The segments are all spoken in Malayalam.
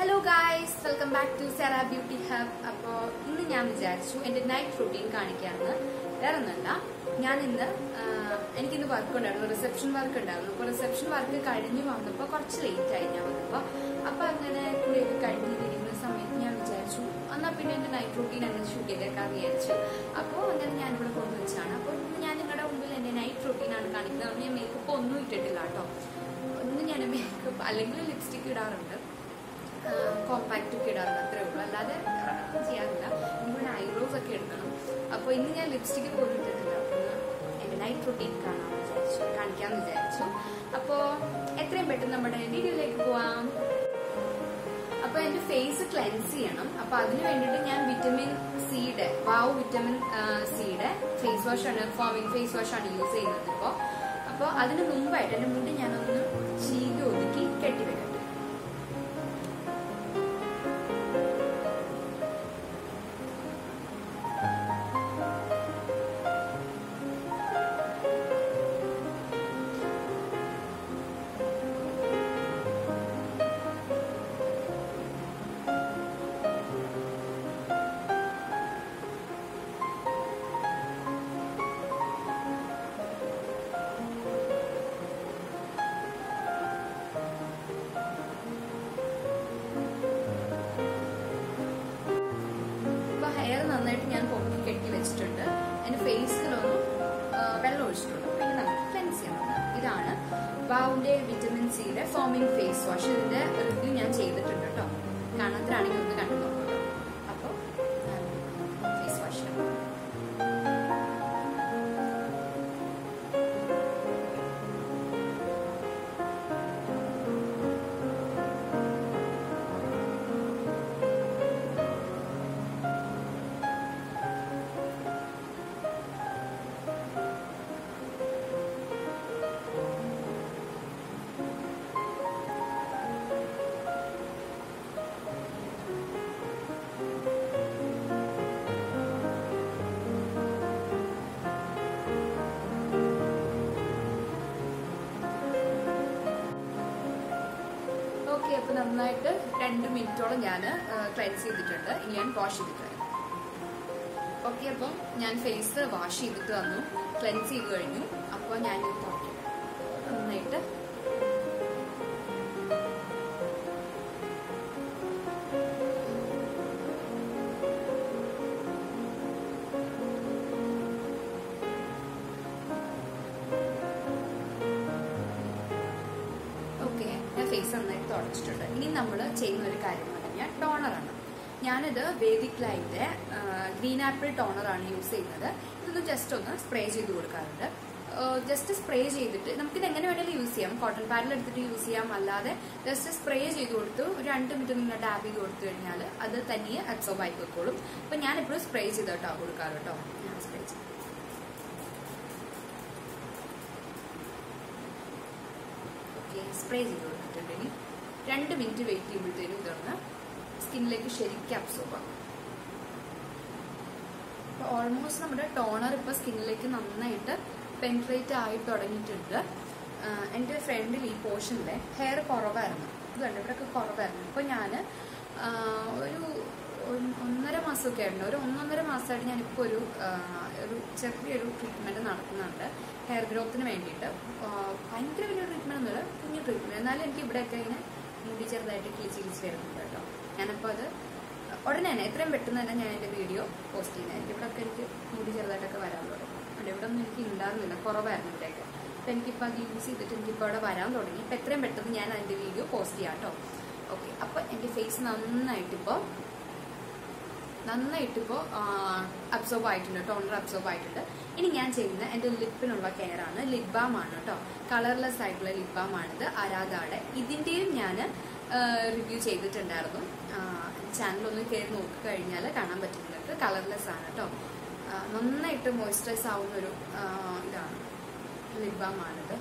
hello guys welcome back to Sera beauty hub അപ്പോൾ ഇന്ന് ഞാൻ വിചാരിച്ചു എൻ്റെ നൈറ്റ് റൂട്ടീൻ കാണിക്കാമെന്ന് വേറെ ഒന്നല്ല ഞാൻ ഇന്ന് എനിക്കിന്ന് വർക്ക് ഉണ്ടായിരുന്നു റിസപ്ഷൻ വർക്ക് ഉണ്ടായിരുന്നു അപ്പോൾ റിസപ്ഷൻ വർക്ക് കഴിഞ്ഞ് വന്നപ്പോൾ കുറച്ച് ലേറ്റ് ആയി ഞാൻ വന്നപ്പോൾ അപ്പോൾ അങ്ങനെ കുളിയൊക്കെ കഴിഞ്ഞിരിക്കുന്ന സമയത്ത് ഞാൻ വിചാരിച്ചു എന്നാൽ പിന്നെ എൻ്റെ നൈറ്റ് റൂട്ടീൻ അങ്ങനെ ഷൂട്ട് ചെയ്തേക്കാന്ന് വിചാരിച്ചു അപ്പോൾ അങ്ങനെ ഞാനിവിടെ കൊണ്ടുവച്ചാണ് അപ്പോൾ ഇന്ന് ഞാൻ നിങ്ങളുടെ മുമ്പിൽ എൻ്റെ നൈറ്റ് റൂട്ടീനാണ് കാണിക്കുന്നത് അതുകൊണ്ട് ഞാൻ മേക്കപ്പ് ഒന്നും ഇട്ടിട്ടില്ല കേട്ടോ ഒന്നും ഞാൻ മേക്കപ്പ് അല്ലെങ്കിൽ ലിപ്സ്റ്റിക് ഇടാറുണ്ട് കോമ്പാക്റ്റ് ഒക്കെ ഇടാറുണ്ട് അത്രേ ഉള്ളൂ അല്ലാതെ ഒന്നും ചെയ്യാറില്ല ഇവിടെ ഐബ്രോസ് ഒക്കെ എടുക്കണം അപ്പോൾ ഇന്ന് ഞാൻ ലിപ്സ്റ്റിക് പോലും ഇട്ടിട്ടില്ല അപ്പോൾ എൻ്റെ നൈറ്റ് റൂട്ടീൻ കാണാൻ വിചാരിച്ചു കാണിക്കാമെന്ന് വിചാരിച്ചു അപ്പോൾ എത്രയും പെട്ടെന്ന് നമ്മുടെ വീഡിയോയിലേക്ക് പോവാം അപ്പൊ എന്റെ ഫേസ് ക്ലെൻസ് ചെയ്യണം അപ്പൊ അതിന് വേണ്ടിയിട്ട് ഞാൻ വിറ്റമിൻ സിയുടെ വാവ് വിറ്റമിൻ സിയുടെ ഫേസ് വാഷ് ആണ് ഫോമിംഗ് ഫേസ് വാഷ് ആണ് യൂസ് ചെയ്യുന്നത് ഇപ്പോ അപ്പൊ അതിന് മുമ്പായിട്ട് എന്റെ മുടി ഞാനൊന്ന് ചീകി ഒതുക്കി കെട്ടിവെക്കട്ടെ ഇപ്പൊ ഹെയർ നന്നായിട്ട് ഞാൻ പൊക്കി കെട്ടി വെച്ചിട്ടുണ്ട് എന്റെ ഫേസിലൊന്നും വെള്ളം ഒഴിച്ചിട്ടുണ്ട് പിന്നെ നമുക്ക് ക്ലെൻസ് ചെയ്യണം ഇതാണ് വാവിന്റെ വിറ്റമിൻ സിയുടെ ഫോമിംഗ് ഫേസ് വാഷ് ഇതിന്റെ റിവ്യൂ ഞാൻ ചെയ്തിട്ടുണ്ട് കേട്ടോ കാണാത്തരാണെങ്കിൽ ഒന്ന് കണ്ടു നോക്കാം അപ്പൊ ഫേസ് വാഷ് ഓക്കെ അപ്പൊ നന്നായിട്ട് രണ്ട് മിനിറ്റോളം ഞാൻ ക്ലെൻസ് ചെയ്തിട്ടുണ്ട് ഇനി ഞാൻ വാഷ് ചെയ്തിട്ട് വരാം ഓക്കെ അപ്പം ഞാൻ ഫേസ് വാഷ് ചെയ്തിട്ട് വന്നു ക്ലെൻസ് ചെയ്ത് കഴിഞ്ഞു അപ്പോൾ ഞാൻ ഇത് തുറക്കാം നന്നായിട്ട് ഓക്കെ ഞാൻ ഫേസ് നന്നായിട്ട് തുടച്ചിട്ടുണ്ട് ഇനി നമ്മൾ ചെയ്യുന്ന ഒരു കാര്യം എന്ന് പറഞ്ഞാൽ ടോണറാണ് ഞാനിത് വേദിക് ലൈൻ്റെ ഗ്രീൻ ആപ്പിൾ ടോണറാണ് യൂസ് ചെയ്യുന്നത് ഇതൊന്ന് ജസ്റ്റ് ഒന്ന് സ്പ്രേ ചെയ്ത് കൊടുക്കാറുണ്ട് ജസ്റ്റ് സ്പ്രേ ചെയ്തിട്ട് നമുക്കിത് എങ്ങനെ വേണമെങ്കിലും യൂസ് ചെയ്യാം കോട്ടൺ പാഡിൽ എടുത്തിട്ട് യൂസ് ചെയ്യാം അല്ലാതെ ജസ്റ്റ് സ്പ്രേ ചെയ്ത് കൊടുത്തു ഒരു രണ്ട് മിനിറ്റ് നിങ്ങൾ ഡാബ് ചെയ്ത് കൊടുത്തു കഴിഞ്ഞാൽ അത് തനിയെ അബ്സോർബ് ആയി പൊക്കോളും അപ്പം ഞാൻ എപ്പോഴും സ്പ്രേ ചെയ്തിട്ടോ കൊടുക്കാറ് കേട്ടോ ഞാൻ സ്പ്രേ ചെയ്തു ഓക്കെ സ്പ്രേ ചെയ്ത് കൊടുത്തിട്ടുണ്ടെങ്കിൽ രണ്ട് മിനിറ്റ് വെയിറ്റ് ചെയ്യുമ്പോഴത്തേനും ഇതൊന്ന് സ്കിന്നിലേക്ക് ശരിക്കും അബ്സോർബ് ആകും ഓൾമോസ്റ്റ് നമ്മുടെ ടോണർ ഇപ്പൊ സ്കിന്നിലേക്ക് നന്നായിട്ട് പെൻട്രേറ്റ് ആയി തുടങ്ങിയിട്ടുണ്ട് എൻ്റെ ഫ്രണ്ടിൽ ഈ പോർഷനിലെ ഹെയർ കുറവായിരുന്നു ഇത് കണ്ടു ഇവിടെയൊക്കെ കുറവായിരുന്നു ഇപ്പൊ ഞാൻ ഒരു ഒന്നര മാസമൊക്കെ ആയിരുന്നു ഒരു ഒന്നൊന്നര മാസമായിട്ട് ഞാനിപ്പോൾ ഒരു ഒരു ചെറിയൊരു ട്രീറ്റ്മെന്റ് നടത്തുന്നുണ്ട് ഹെയർ ഗ്രോത്തിന് വേണ്ടിയിട്ട് ഭയങ്കര വലിയ ട്രീറ്റ്മെന്റ് ഒന്നുമില്ല കുഞ്ഞു ട്രീറ്റ്മെന്റ് എന്നാലും എനിക്ക് ഇവിടെയൊക്കെ ഇങ്ങനെ മുടി ചെറുതായിട്ട് കിളിച്ച് കിളിച്ച് വരുന്നുണ്ട് കേട്ടോ ഞാനപ്പോൾ അത് ഉടനെ തന്നെ എത്രയും പെട്ടെന്ന് തന്നെ ഞാൻ എൻ്റെ വീഡിയോ പോസ്റ്റ് ചെയ്യുന്നതായിരിക്കും ഇവിടെയൊക്കെ എനിക്ക് മുടി ചെറുതായിട്ടൊക്കെ വരാൻ തുടങ്ങി അവിടെ ഇവിടെ ഒന്നും എനിക്ക് ഉണ്ടായിരുന്നില്ല കുറവായിരുന്നു ഇവിടെയൊക്കെ അപ്പം എനിക്കിപ്പോൾ അത് യൂസ് ചെയ്തിട്ട് എനിക്കിപ്പോൾ അവിടെ വരാൻ തുടങ്ങി അപ്പം എത്രയും പെട്ടെന്ന് ഞാൻ അതിൻ്റെ വീഡിയോ പോസ്റ്റ് ചെയ്യാം കേട്ടോ ഓക്കെ അപ്പം എൻ്റെ ഫേസ് നന്നായിട്ടിപ്പോൾ നന്നായിട്ടിപ്പോൾ അബ്സോർബ് ആയിട്ടുണ്ട് ടോണർ അബ്സോർബ് ആയിട്ടുണ്ട് ഇനി ഞാൻ ചെയ്യുന്ന എൻ്റെ ലിപ്പിനുള്ള കെയർ ആണ് ലിപ് ബാം ആണ് കേട്ടോ കളർലെസ് ആയിട്ടുള്ള ലിപ് ബാം ആണിത് അരാധാടെ ഇതിൻ്റെയും ഞാൻ റിവ്യൂ ചെയ്തിട്ടുണ്ടായിരുന്നു ചാനലൊന്ന് കയറി നോക്കി കഴിഞ്ഞാൽ കാണാൻ പറ്റും നിങ്ങൾക്ക് കളർലെസ് ആണ് കേട്ടോ നന്നായിട്ട് മോയ്സ്ചറൈസ് ആവുന്ന ഒരു ഇതാണ് ലിപ് ബാം ആണിത്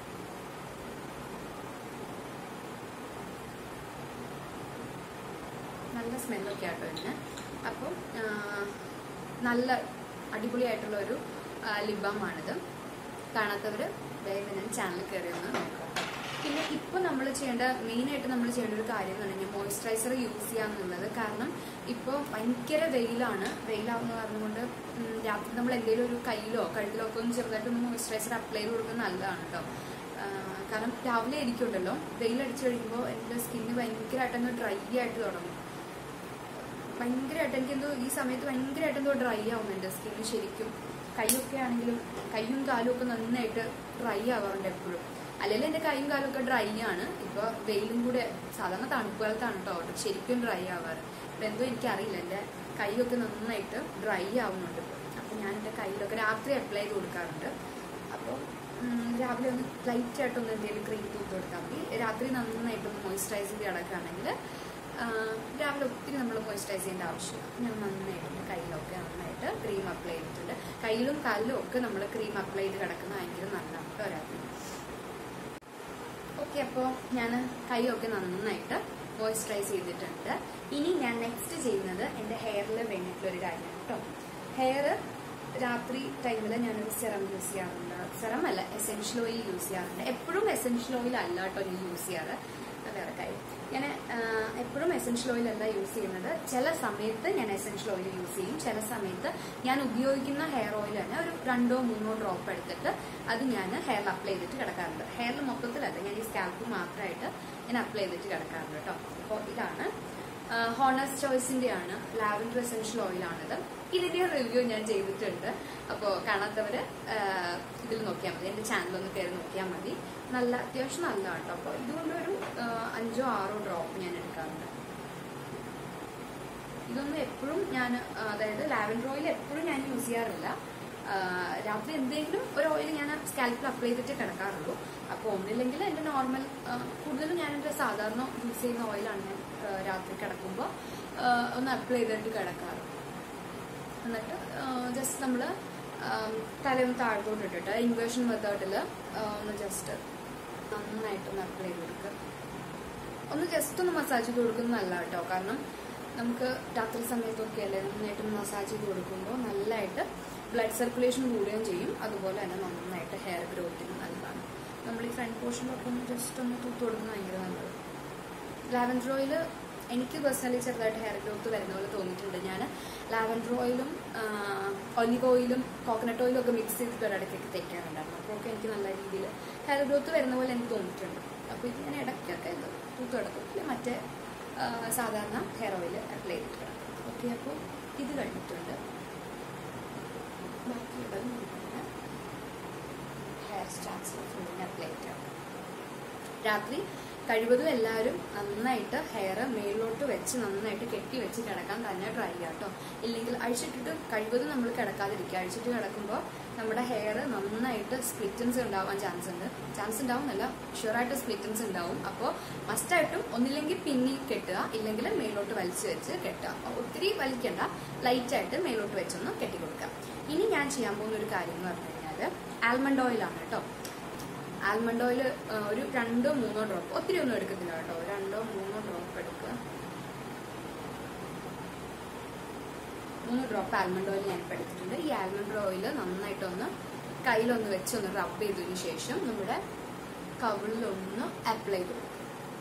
നല്ല സ്മെല്ലൊക്കെ ആട്ടോ ഇതിന് അപ്പം ആ, നല്ല അടിപൊളിയായിട്ടുള്ള ഒരു ലിബാമാണിത് കാണാത്തവർ ദയവ് ഞാൻ ചാനൽ കയറി ഒന്ന് നോക്കാം പിന്നെ ഇപ്പോൾ നമ്മൾ ചെയ്യേണ്ട മെയിനായിട്ട് നമ്മൾ ചെയ്യേണ്ട ഒരു കാര്യം എന്ന് പറഞ്ഞാൽ മോയ്സ്ചറൈസർ യൂസ് ചെയ്യാന്നുള്ളത് കാരണം ഇപ്പോൾ ഭയങ്കര വെയിലാണ് വെയിലാവുന്ന കാരണം കൊണ്ട് ഉം, രാത്രി നമ്മൾ എന്തെങ്കിലും ഒരു കയ്യിലോ കഴുത്തിലോ ഒക്കെ ഒന്ന് ചെറുതായിട്ട് ഒന്ന് മോയ്സ്ചറൈസർ അപ്ലൈ ചെയ്ത് കൊടുക്കുന്നത് നല്ലതാണ് കേട്ടോ ആ, കാരണം രാവിലെ ഇരിക്കുണ്ടല്ലോ വെയിലടിച്ചു കഴിയുമ്പോൾ എൻ്റെ സ്കിന്ന് ഭയങ്കരമായിട്ടൊന്ന് ഡ്രൈ ആയിട്ട് തുടങ്ങും ഭയങ്കരമായിട്ട് എനിക്കെന്തോ ഈ സമയത്ത് ഭയങ്കരമായിട്ട് എന്തോ ഡ്രൈ ആവുന്നുണ്ട് സ്കിന്ന് ശരിക്കും കൈയൊക്കെ ആണെങ്കിലും കൈയും കാലും ഒക്കെ നന്നായിട്ട് ഡ്രൈ ആവാറുണ്ട് എപ്പോഴും അല്ലെങ്കിൽ എൻ്റെ കൈയും കാലും ഒക്കെ ഡ്രൈ ആണ് ഇപ്പോൾ വെയിലും കൂടെ സാധാരണ തണുപ്പ് കാലത്താണ് കേട്ടോ ശരിക്കും ഡ്രൈ ആവാറ് ഇപ്പം എന്തോ എനിക്കറിയില്ല എൻ്റെ കൈയൊക്കെ നന്നായിട്ട് ഡ്രൈ ആവുന്നുണ്ട് അപ്പം ഞാൻ എൻ്റെ കയ്യിലൊക്കെ രാത്രി അപ്ലൈ ചെയ്ത് കൊടുക്കാറുണ്ട് അപ്പോൾ രാവിലെ ഒന്ന് ലൈറ്റ് ആയിട്ടൊന്ന് എന്തെങ്കിലും ക്രീം തൂത്ത് കൊടുത്താൽ മതി രാത്രി നന്നായിട്ടൊന്ന് മോയ്സ്ചറൈസ് ചെയ്ത് കിടക്കുകയാണെങ്കിൽ രാവിലെ ഒത്തിരി നമ്മൾ മോയ്സ്ചറൈസ് ചെയ്യേണ്ട ആവശ്യമില്ല ഞാൻ നന്നായിട്ട് എൻ്റെ കയ്യിലൊക്കെ നന്നായിട്ട് ക്രീം അപ്ലൈ ചെയ്തിട്ടുണ്ട് കയ്യിലും കാലിലും ഒക്കെ നമ്മൾ ക്രീം അപ്ലൈ ചെയ്ത് കിടക്കുന്നത് ഭയങ്കര നല്ലതാണ് കേട്ടോ രാത്രി ഓക്കെ അപ്പോൾ ഞാൻ കൈയൊക്കെ നന്നായിട്ട് മോയ്സ്ചറൈസ് ചെയ്തിട്ടുണ്ട് ഇനി ഞാൻ നെക്സ്റ്റ് ചെയ്യുന്നത് എൻ്റെ ഹെയറിൽ വേണ്ടിയിട്ടുള്ള ഒരു കാര്യമാണ് കേട്ടോ ഹെയർ രാത്രി ടൈമിൽ ഞാനൊരു സെറം യൂസ് ചെയ്യാറുണ്ട് സെറം അല്ല എസെൻഷ്യൽ ഓയിൽ യൂസ് ചെയ്യാറുണ്ട് എപ്പോഴും എസെൻഷ്യൽ ഓയിൽ അല്ല കേട്ടോ ഞാൻ യൂസ് ചെയ്യാറ് അത് വേറെ കാര്യം ഞാൻ എപ്പോഴും എസെൻഷ്യൽ ഓയിൽ അല്ല യൂസ് ചെയ്യുന്നത് ചില സമയത്ത് ഞാൻ എസെൻഷ്യൽ ഓയിൽ യൂസ് ചെയ്യും ചില സമയത്ത് ഞാൻ ഉപയോഗിക്കുന്ന ഹെയർ ഓയിൽ തന്നെ ഒരു രണ്ടോ മൂന്നോ ഡ്രോപ്പ് എടുത്തിട്ട് അത് ഞാൻ ഹെയറിൽ അപ്ലൈ ചെയ്തിട്ട് കിടക്കാറുണ്ട് ഹെയറിൽ മൊത്തത്തിലല്ല ഞാൻ ഈ സ്കാൽപ്പ് മാത്രമായിട്ട് ഞാൻ അപ്ലൈ ചെയ്തിട്ട് കിടക്കാറുണ്ട് കേട്ടോ അപ്പോൾ ഇതാണ് ഹോണസ് ചോയ്സിന്റെ ആണ് ലാവൻഡർ എസെൻഷ്യൽ ഓയിലാണിത് ഇതിന്റെ റിവ്യൂ ഞാൻ ചെയ്തിട്ടുണ്ട് അപ്പോൾ കാണാത്തവര് ആഹ്, ഇതിൽ നോക്കിയാൽ മതി എന്റെ ചാനൽ ഒന്ന് കയറി നോക്കിയാൽ മതി നല്ല അത്യാവശ്യം നല്ല കേട്ടോ അപ്പോൾ ഇതുകൊണ്ട് ഒരു ആഹ്, അഞ്ചോ ആറോ ഡ്രോപ്പ് ഞാൻ എടുക്കാറുണ്ട് ഇതൊന്നും എപ്പോഴും ഞാൻ അതായത് ലാവൻഡർ ഓയിൽ എപ്പോഴും ഞാൻ യൂസ് ചെയ്യാറില്ല ആ, രാത്രി എന്തെങ്കിലും ഒരു ഓയിൽ ഞാൻ സ്കാൽപ്പിൽ അപ്ലൈ ചെയ്തിട്ട് കിടക്കാറുള്ളൂ അപ്പോൾ ഒന്നില്ലെങ്കിൽ എൻ്റെ നോർമൽ കൂടുതലും ഞാൻ എൻ്റെ സാധാരണ യൂസ് ചെയ്യുന്ന ഓയിലാണ് ഞാൻ ആ, രാത്രി കിടക്കുമ്പോൾ ഒന്ന് അപ്ലൈ ചെയ്തിട്ട് കിടക്കാറ് എന്നിട്ട് ജസ്റ്റ് നമ്മൾ തലയൊന്ന് താഴത്തോട്ട് ഇട്ടിട്ട് ഇൻവേർഷൻ മെത്തേഡിൽ ഒന്ന് ജസ്റ്റ് നന്നായിട്ടൊന്ന് അപ്ലൈ ചെയ്ത് കൊടുക്കുക ഒന്ന് ജസ്റ്റ് ഒന്ന് മസാജ് ചെയ്ത് കൊടുക്കുന്നതല്ല കേട്ടോ കാരണം നമുക്ക് രാത്രി സമയത്തൊക്കെ അല്ലേ നന്നായിട്ട് മസാജ് ചെയ്ത് കൊടുക്കുമ്പോൾ നല്ലതായിട്ട് ബ്ലഡ് സർക്കുലേഷൻ കൂടുകയും ചെയ്യും അതുപോലെ തന്നെ നന്നായിട്ട് ഹെയർ ഗ്രോത്തിന് നല്ലതാണ് നമ്മൾ ഈ ഫ്രണ്ട് പോർഷനിലൊക്കെ ഒന്ന് ജസ്റ്റ് ഒന്ന് തൂത്ത് കൊടുക്കുന്നത് ഭയങ്കര നല്ലത് ലാവൻഡർ ഓയിൽ എനിക്ക് പേഴ്സണലി ചെറുതായിട്ട് ഹെയർ ഗ്രോത്ത് വരുന്ന പോലെ തോന്നിയിട്ടുണ്ട് ഞാൻ ലാവൻഡർ ഓയിലും ഒലിവ് ഓയിലും കോക്കനട്ട് ഓയിലും ഒക്കെ മിക്സ് ചെയ്തിട്ട് ഒരിടയ്ക്കൊക്കെ തേക്കാറുണ്ടായിരുന്നു അപ്പോഴൊക്കെ എനിക്ക് നല്ല രീതിയിൽ ഹെയർ ഗ്രോത്ത് വരുന്ന പോലെ എനിക്ക് തോന്നിയിട്ടുണ്ട് അപ്പോൾ ഇത് ഞാൻ ഇടയ്ക്കൊക്കെ ഇത് തൂത്ത് കിടക്കും പിന്നെ മറ്റേ ആ, സാധാരണ ഹെയർ ഓയിൽ അപ്ലൈ ചെയ്തിട്ട് കിടക്കും ഓക്കെ അപ്പോൾ ഇത് കഴിഞ്ഞിട്ടുണ്ട് ബാക്കിയുള്ളത് നമുക്ക് ഹെയർ സ്റ്റാർട്സ് ഫുള്ളിന് അപ്ലൈ ചെയ്യാം രാത്രി കഴിവതും എല്ലാവരും നന്നായിട്ട് ഹെയർ മേളിലോട്ട് വെച്ച് നന്നായിട്ട് കെട്ടി വെച്ച് കിടക്കാൻ തന്നെ ട്രൈ ചെയ്യാം കേട്ടോ ഇല്ലെങ്കിൽ അഴിച്ചിട്ടിട്ട് കഴിവതും നമ്മൾ കിടക്കാതിരിക്കുക അഴിച്ചിട്ട് കിടക്കുമ്പോൾ നമ്മുടെ ഹെയർ നന്നായിട്ട് സ്പ്ലിറ്റൻസ് ഉണ്ടാവാൻ ചാൻസ് ഉണ്ട് ചാൻസ് ഉണ്ടാവുന്നല്ല ഷുവറായിട്ട് സ്പ്ലിറ്റൻസ് ഉണ്ടാവും അപ്പോൾ മസ്റ്റായിട്ടും ഒന്നില്ലെങ്കിൽ പിന്നി കെട്ടുക ഇല്ലെങ്കിൽ മേലോട്ട് വലിച്ചു വെച്ച് കെട്ടുക ഒത്തിരി വലിക്കണ്ട ലൈറ്റായിട്ട് മേലോട്ട് വെച്ചൊന്ന് കെട്ടി കൊടുക്കുക ഇനി ഞാൻ ചെയ്യാൻ പോകുന്ന ഒരു കാര്യം എന്ന് പറഞ്ഞു കഴിഞ്ഞാൽ ആൽമണ്ട് ഓയിലാണ് കേട്ടോ ആൽമണ്ട് ഓയിൽ ഒരു രണ്ടോ മൂന്നോ ഡ്രോപ്പ് ഒത്തിരി ഒന്നും എടുക്കത്തില്ല കേട്ടോ രണ്ടോ മൂന്നോ ഡ്രോപ്പ് എടുക്കുക മൂന്ന് ഡ്രോപ്പ് ആൽമണ്ട് ഓയിൽ ഞാൻ ഇപ്പോൾ എടുത്തിട്ടുണ്ട് ഈ ആൽമണ്ട് ഓയിൽ നന്നായിട്ടൊന്ന് കയ്യിലൊന്ന് വെച്ചൊന്ന് റബ്ബ് ചെയ്തതിന് ശേഷം നമ്മുടെ കവിളിലൊന്ന് അപ്ലൈ ചെയ്ത് കൊടുക്കുക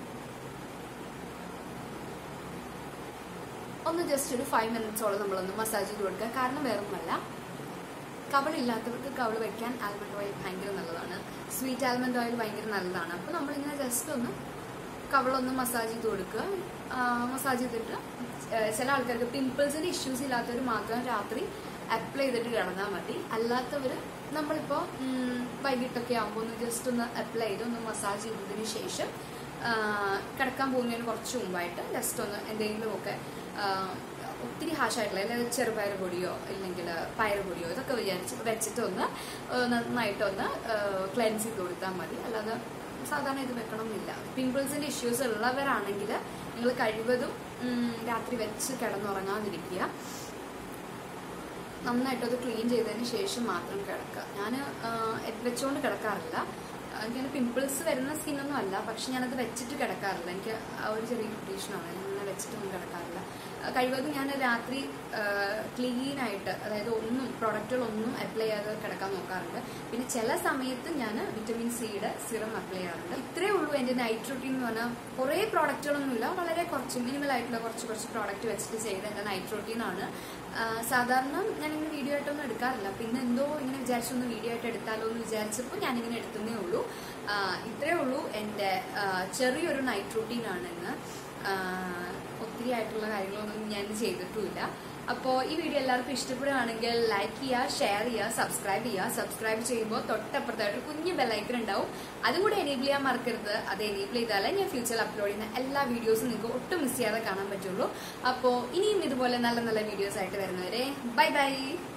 ഒന്ന് ജസ്റ്റ് ഒരു ഫൈവ് മിനിറ്റ്സോളം നമ്മളൊന്ന് മസാജ് ചെയ്ത് കൊടുക്കുക കാരണം വേറൊന്നുമല്ല കവളില്ലാത്തവർക്ക് കവള് വെക്കാൻ ആൽമണ്ട് ഓയിൽ ഭയങ്കര നല്ലതാണ് സ്വീറ്റ് ആൽമണ്ട് ഓയിൽ ഭയങ്കര നല്ലതാണ് അപ്പോൾ നമ്മളിങ്ങനെ ജസ്റ്റ് ഒന്ന് കവളൊന്ന് മസാജ് ചെയ്ത് കൊടുക്കുക മസാജ് ചെയ്തിട്ട് ആ, ചില ആൾക്കാർക്ക് പിമ്പിൾസിന്റെ ഇഷ്യൂസ് ഇല്ലാത്തവർ മാത്രം രാത്രി അപ്ലൈ ചെയ്തിട്ട് കിടന്നാൽ മതി അല്ലാത്തവർ നമ്മളിപ്പോൾ വൈകിട്ടൊക്കെ ആകുമ്പോൾ ഒന്ന് ജസ്റ്റ് ഒന്ന് അപ്ലൈ ചെയ്ത് ഒന്ന് മസാജ് ചെയ്തതിന് ശേഷം ആ, കിടക്കാൻ പോകുന്നതിന് കുറച്ച് മുമ്പായിട്ട് ജസ്റ്റ് ഒന്ന് എന്തെങ്കിലുമൊക്കെ ആ, ഒത്തിരി ഹാഷായിട്ടുള്ള അല്ലെങ്കിൽ ചെറുപയർ പൊടിയോ ഇല്ലെങ്കിൽ പയർ പൊടിയോ ഇതൊക്കെ വിചാരിച്ച് വെച്ചിട്ട് ഒന്ന് ആ, നന്നായിട്ടൊന്ന് ക്ലെൻസ് ചെയ്ത് കൊടുത്താൽ മതി അല്ലാതെ സാധാരണ ഇത് വെക്കണം എന്നില്ല പിമ്പിൾസിന്റെ ഇഷ്യൂസ് ഉള്ളവരാണെങ്കിൽ നിങ്ങൾ കഴിവതും ഉം, രാത്രി വെച്ച് കിടന്നുറങ്ങാതിരിക്കുക നന്നായിട്ട് അത് ക്ലീൻ ചെയ്തതിന് ശേഷം മാത്രം കിടക്കുക ഞാൻ വെച്ചുകൊണ്ട് കിടക്കാറില്ല എനിക്കങ്ങനെ പിമ്പിൾസ് വരുന്ന സ്കിന്നൊന്നും അല്ല പക്ഷെ ഞാനത് വെച്ചിട്ട് കിടക്കാറില്ല എനിക്ക് ആ ഒരു ചെറിയ ഇറിറ്റേഷനാണ് ഞാൻ അങ്ങനെ വെച്ചിട്ടൊന്നും കിടക്കാറില്ല കഴിവതും ഞാൻ രാത്രി ക്ലീൻ ആയിട്ട് അതായത് ഒന്നും പ്രൊഡക്റ്റുകളൊന്നും അപ്ലൈ ചെയ്യാതെ കിടക്കാൻ നോക്കാറുണ്ട് പിന്നെ ചില സമയത്ത് ഞാൻ വിറ്റമിൻ സിയുടെ സിറം അപ്ലൈ ചെയ്യാറുണ്ട് ഇത്രേ ഉള്ളൂ എന്റെ നൈറ്റ് റൂട്ടീൻ എന്ന് പറഞ്ഞാൽ കുറേ പ്രോഡക്റ്റുകളൊന്നുമില്ല വളരെ കുറച്ച് മിനിമൽ ആയിട്ടുള്ള കുറച്ച് കുറച്ച് പ്രോഡക്റ്റ് വെച്ചിട്ട് ചെയ്ത എന്റെ നൈറ്റ് റൂട്ടീൻ ആണ് ആ, സാധാരണ ഞാനിങ്ങനെ വീഡിയോ ആയിട്ടൊന്നും എടുക്കാറില്ല പിന്നെ എന്തോ ഇങ്ങനെ വിചാരിച്ചൊന്ന് വീഡിയോ ആയിട്ട് എടുത്താലോ എന്ന് വിചാരിച്ചപ്പോൾ ഞാനിങ്ങനെ എടുത്തതേ ഉള്ളൂ ആ, ഇത്രേ ഉള്ളൂ എന്റെ ആ, ചെറിയൊരു നൈറ്റ് റൂട്ടീൻ ആണ് ഇന്ന് ആ, ഒത്തിരി ആയിട്ടുള്ള കാര്യങ്ങളൊന്നും ഞാൻ ചെയ്തിട്ടുമില്ല അപ്പോൾ ഈ വീഡിയോ എല്ലാവർക്കും ഇഷ്ടപ്പെടുകയാണെങ്കിൽ ലൈക്ക് ചെയ്യുക ഷെയർ ചെയ്യുക സബ്സ്ക്രൈബ് ചെയ്യുക സബ്സ്ക്രൈബ് ചെയ്യുമ്പോൾ തൊട്ടപ്പുറത്തായിട്ട് ഒരു കുഞ്ഞു ബെല്ലൈക്കൺ ഉണ്ടാവും അതും കൂടെ എനേബിൾ ചെയ്യാൻ മറക്കരുത് അത് എനേബിൾ ചെയ്താലേ ഞാൻ ഫ്യൂച്ചറിൽ അപ്ലോഡ് ചെയ്യുന്ന എല്ലാ വീഡിയോസും നിങ്ങൾക്ക് ഒട്ടും മിസ് ചെയ്യാതെ കാണാൻ പറ്റുള്ളൂ അപ്പോൾ ഇനിയും ഇതുപോലെ നല്ല നല്ല വീഡിയോസ് ആയിട്ട് വരുന്നവരെ ബൈ ബൈ